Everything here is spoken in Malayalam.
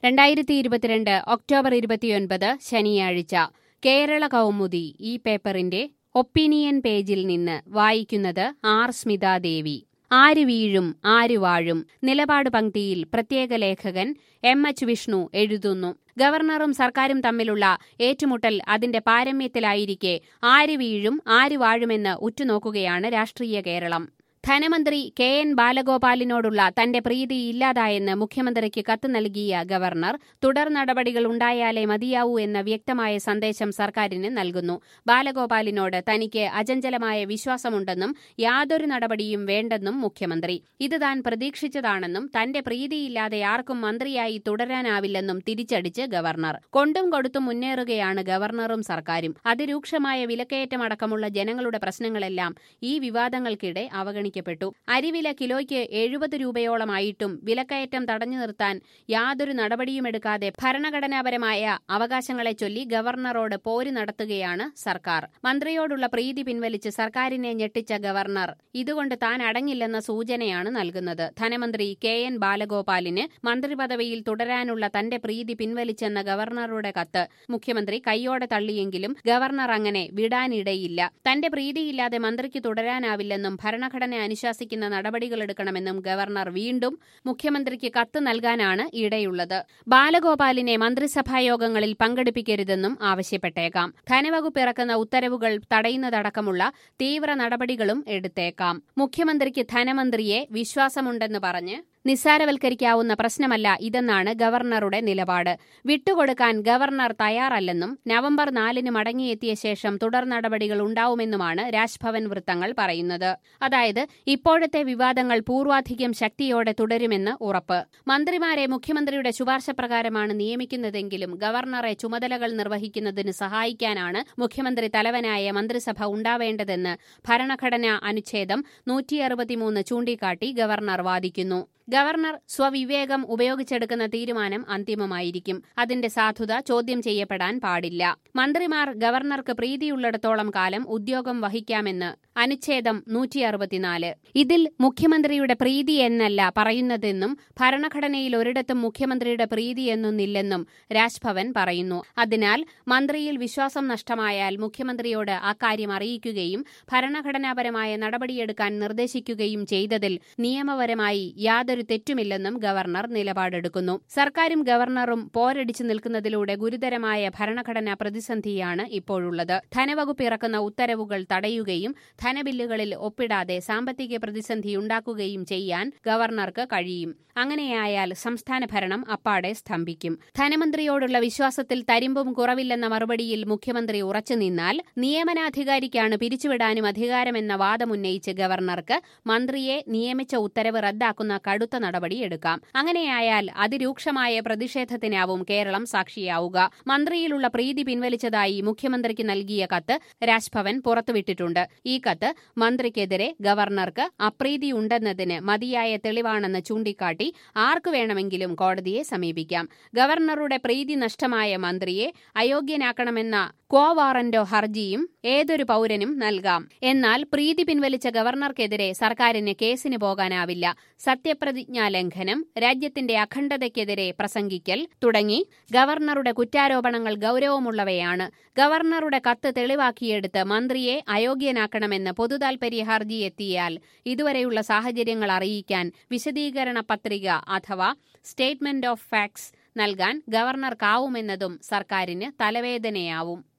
രണ്ടായിരത്തി ഇരുപത്തിരണ്ട് ഒക്ടോബർ ഇരുപത്തിയൊൻപത് ശനിയാഴ്ച കേരള കൗമുദി ഈ പേപ്പറിന്റെ ഒപ്പീനിയൻ പേജിൽ നിന്ന് വായിക്കുന്നത് ആർ സ്മിതാദേവി ആര് വീഴും ആര് വാഴും നിലപാട് പങ്ക്തിയിൽ പ്രത്യേക ലേഖകൻ എം എച്ച് വിഷ്ണു എഴുതുന്നു ഗവർണറും സർക്കാരും തമ്മിലുള്ള ഏറ്റുമുട്ടൽ അതിന്റെ പാരമ്യത്തിലായിരിക്കെ ആര് വീഴും ആര് വാഴുമെന്ന് ഉറ്റുനോക്കുകയാണ് രാഷ്ട്രീയ കേരളം ധനമന്ത്രി കെ എൻ ബാലഗോപാലിനോടുള്ള തന്റെ പ്രീതി ഇല്ലാതായെന്ന് മുഖ്യമന്ത്രിക്ക് കത്ത് നൽകിയ ഗവർണർ തുടർ നടപടികൾ ഉണ്ടായാലേ മതിയാവൂ എന്ന വ്യക്തമായ സന്ദേശം സർക്കാരിന് നൽകുന്നു ബാലഗോപാലിനോട് തനിക്ക് അചഞ്ചലമായ വിശ്വാസമുണ്ടെന്നും യാതൊരു നടപടിയും വേണ്ടെന്നും മുഖ്യമന്ത്രി ഇത് താൻ പ്രതീക്ഷിച്ചതാണെന്നും തന്റെ പ്രീതിയില്ലാതെ ആർക്കും മന്ത്രിയായി തുടരാനാവില്ലെന്നും തിരിച്ചടിച്ച് ഗവർണർ കൊണ്ടും കൊടുത്തും മുന്നേറുകയാണ് ഗവർണറും സർക്കാരും അതിരൂക്ഷമായ വിലക്കയറ്റമടക്കമുള്ള ജനങ്ങളുടെ പ്രശ്നങ്ങളെല്ലാം ഈ വിവാദങ്ങൾക്കിടെ അവഗണിക്കും അവഗണിക്കപ്പെട്ടു അരിവില കിലോയ്ക്ക് എഴുപത് രൂപയോളമായിട്ടും വിലക്കയറ്റം തടഞ്ഞു നിർത്താൻ യാതൊരു നടപടിയുമെടുക്കാതെ ഭരണഘടനാപരമായ അവകാശങ്ങളെ ചൊല്ലി ഗവർണറോട് പോര് നടത്തുകയാണ് സർക്കാർ മന്ത്രിയോടുള്ള പ്രീതി പിൻവലിച്ച് സർക്കാരിനെ ഞെട്ടിച്ച ഗവർണർ ഇതുകൊണ്ട് താൻ അടങ്ങില്ലെന്ന സൂചനയാണ് നൽകുന്നത് ധനമന്ത്രി കെ എൻ ബാലഗോപാലിന് മന്ത്രിപദവിയിൽ തുടരാനുള്ള തന്റെ പ്രീതി പിൻവലിച്ചെന്ന ഗവർണറുടെ കത്ത് മുഖ്യമന്ത്രി കൈയോടെ തള്ളിയെങ്കിലും ഗവർണർ അങ്ങനെ വിടാനിടയില്ല തന്റെ പ്രീതിയില്ലാതെ മന്ത്രിക്ക് തുടരാനാവില്ലെന്നും ഭരണഘടന അനുശാസിക്കുന്ന നടപടികളെടുക്കണമെന്നും ഗവർണർ വീണ്ടും മുഖ്യമന്ത്രിക്ക് കത്ത് നൽകാനാണ് ഇടയുള്ളത് ബാലഗോപാലിനെ മന്ത്രിസഭായോഗങ്ങളിൽ പങ്കെടുപ്പിക്കരുതെന്നും ആവശ്യപ്പെട്ടേക്കാം ധനവകുപ്പ് ഇറക്കുന്ന ഉത്തരവുകൾ തടയുന്നതടക്കമുള്ള തീവ്ര നടപടികളും എടുത്തേക്കാം മുഖ്യമന്ത്രിക്ക് ധനമന്ത്രിയെ വിശ്വാസമുണ്ടെന്ന് പറഞ്ഞ് നിസ്സാരവൽക്കരിക്കാവുന്ന പ്രശ്നമല്ല ഇതെന്നാണ് ഗവർണറുടെ നിലപാട് വിട്ടുകൊടുക്കാൻ ഗവർണർ തയ്യാറല്ലെന്നും നവംബർ നാലിന് മടങ്ങിയെത്തിയ ശേഷം തുടർ നടപടികൾ ഉണ്ടാവുമെന്നുമാണ് രാജ്ഭവൻ വൃത്തങ്ങൾ പറയുന്നത് അതായത് ഇപ്പോഴത്തെ വിവാദങ്ങൾ പൂർവാധികം ശക്തിയോടെ തുടരുമെന്ന് ഉറപ്പ് മന്ത്രിമാരെ മുഖ്യമന്ത്രിയുടെ ശുപാർശ പ്രകാരമാണ് നിയമിക്കുന്നതെങ്കിലും ഗവർണറെ ചുമതലകൾ നിർവഹിക്കുന്നതിന് സഹായിക്കാനാണ് മുഖ്യമന്ത്രി തലവനായ മന്ത്രിസഭ ഉണ്ടാവേണ്ടതെന്ന് ഭരണഘടനാ അനുച്ഛേദം നൂറ്റിയറുപത്തിമൂന്ന് ചൂണ്ടിക്കാട്ടി ഗവർണർ വാദിക്കുന്നു ഗവർണർ സ്വവിവേകം ഉപയോഗിച്ചെടുക്കുന്ന തീരുമാനം അന്തിമമായിരിക്കും അതിന്റെ സാധുത ചോദ്യം ചെയ്യപ്പെടാൻ പാടില്ല മന്ത്രിമാർ ഗവർണർക്ക് പ്രീതിയുള്ളിടത്തോളം കാലം ഉദ്യോഗം വഹിക്കാമെന്ന് അനുച്ഛേദം നൂറ്റി അറുപത്തിനാല് ഇതിൽ മുഖ്യമന്ത്രിയുടെ പ്രീതി എന്നല്ല പറയുന്നതെന്നും ഭരണഘടനയിൽ ഒരിടത്തും മുഖ്യമന്ത്രിയുടെ പ്രീതി എന്നൊന്നില്ലെന്നും രാജ്ഭവൻ പറയുന്നു അതിനാൽ മന്ത്രിയിൽ വിശ്വാസം നഷ്ടമായാൽ മുഖ്യമന്ത്രിയോട് അക്കാര്യം അറിയിക്കുകയും ഭരണഘടനാപരമായ നടപടിയെടുക്കാൻ നിർദ്ദേശിക്കുകയും ചെയ്തതിൽ നിയമപരമായി യാതൊരു തെറ്റുമില്ലെന്നും ഗവർണർ നിലപാടെടുക്കുന്നു സർക്കാരും ഗവർണറും പോരടിച്ചു നിൽക്കുന്നതിലൂടെ ഗുരുതരമായ ഭരണഘടനാ പ്രതിസന്ധിയാണ് ഇപ്പോഴുള്ളത് ധനവകുപ്പ് ഇറക്കുന്ന ഉത്തരവുകൾ തടയുകയും ധനബില്ലുകളിൽ ഒപ്പിടാതെ സാമ്പത്തിക പ്രതിസന്ധി ഉണ്ടാക്കുകയും ചെയ്യാൻ ഗവർണർക്ക് കഴിയും അങ്ങനെയായാൽ സംസ്ഥാന ഭരണം അപ്പാടെ സ്തംഭിക്കും ധനമന്ത്രിയോടുള്ള വിശ്വാസത്തിൽ തരിമ്പും കുറവില്ലെന്ന മറുപടിയിൽ മുഖ്യമന്ത്രി ഉറച്ചുനിന്നാൽ നിയമനാധികാരിക്കാണ് പിരിച്ചുവിടാനും അധികാരമെന്ന വാദമുന്നയിച്ച് ഗവർണർക്ക് മന്ത്രിയെ നിയമിച്ച ഉത്തരവ് റദ്ദാക്കുന്ന കടുത്ത നടപടിയെടുക്കാം അങ്ങനെയായാൽ അതിരൂക്ഷമായ പ്രതിഷേധത്തിനാവും കേരളം സാക്ഷിയാവുക മന്ത്രിയിലുള്ള പ്രീതി പിൻവലിച്ചതായി മുഖ്യമന്ത്രിക്ക് നൽകിയ കത്ത് രാജ്ഭവൻ പുറത്തുവിട്ടിട്ടുണ്ട് ഈ കത്ത് മന്ത്രിക്കെതിരെ ഗവർണർക്ക് അപ്രീതിയുണ്ടെന്നതിന് മതിയായ തെളിവാണെന്ന് ചൂണ്ടിക്കാട്ടി ആർക്കു വേണമെങ്കിലും കോടതിയെ സമീപിക്കാം ഗവർണറുടെ പ്രീതി നഷ്ടമായ മന്ത്രിയെ അയോഗ്യനാക്കണമെന്ന ക്വോ വാറന്റോ ഹർജിയും ഏതൊരു പൌരനും നൽകാം എന്നാൽ പ്രീതി പിൻവലിച്ച ഗവർണർക്കെതിരെ സർക്കാരിന് കേസിന് പോകാനാവില്ല സത്യപ്രതിജ്ഞാ ലംഘനം രാജ്യത്തിന്റെ അഖണ്ഡതയ്ക്കെതിരെ പ്രസംഗിക്കൽ തുടങ്ങി ഗവർണറുടെ കുറ്റാരോപണങ്ങൾ ഗൌരവമുള്ളവയാണ് ഗവർണറുടെ കത്ത് തെളിവാക്കിയെടുത്ത് മന്ത്രിയെ അയോഗ്യനാക്കണമെന്ന് പൊതുതാൽപര്യ ഹർജി എത്തിയാൽ ഇതുവരെയുള്ള സാഹചര്യങ്ങൾ അറിയിക്കാൻ വിശദീകരണ പത്രിക അഥവാ സ്റ്റേറ്റ്മെന്റ് ഓഫ് ഫാക്ട്സ് നൽകാൻ ഗവർണർക്കാവുമെന്നതും സർക്കാരിന് തലവേദനയാവും